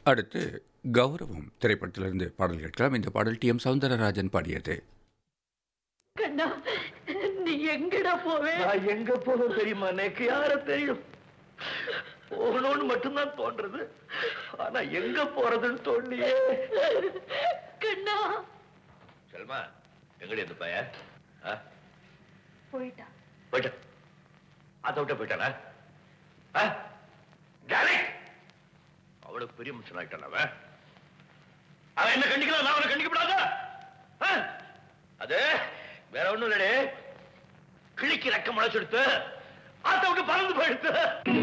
அடுத்து கௌரவம் திரைப்படத்திலிருந்து பாடல் கேட்கலாம் இந்த பாடல் டி எம் சவுந்தரராஜன் பாடியது கண்ணா நீ எங்கடா போவே நான் எங்க போகணும் தெரியுமா எனக்கு யார தெரியும் போகணும்னு மட்டும்தான் தோன்றது ஆனா எங்க போறதுன்னு தோண்டியே கண்ணா செல்மா எங்கடி இந்த பையன் ஆ? போயிட்டா போயிட்டான் அதை விட்ட போயிட்டானா ஆ? டானி! அவ்வளவு பெரிய மனுஷன் ஆயிட்டான் அவன் அவன் என்ன கண்டிக்கலாம் நான் அவனை கண்டிக்கப்படாதா ஆ? அது வேற ஒண்ணும் இல்லடே கிழிக்கு ரக்கம் முளைச்செடுத்து ஆத்த விட்டு பறந்து போயிடுத்து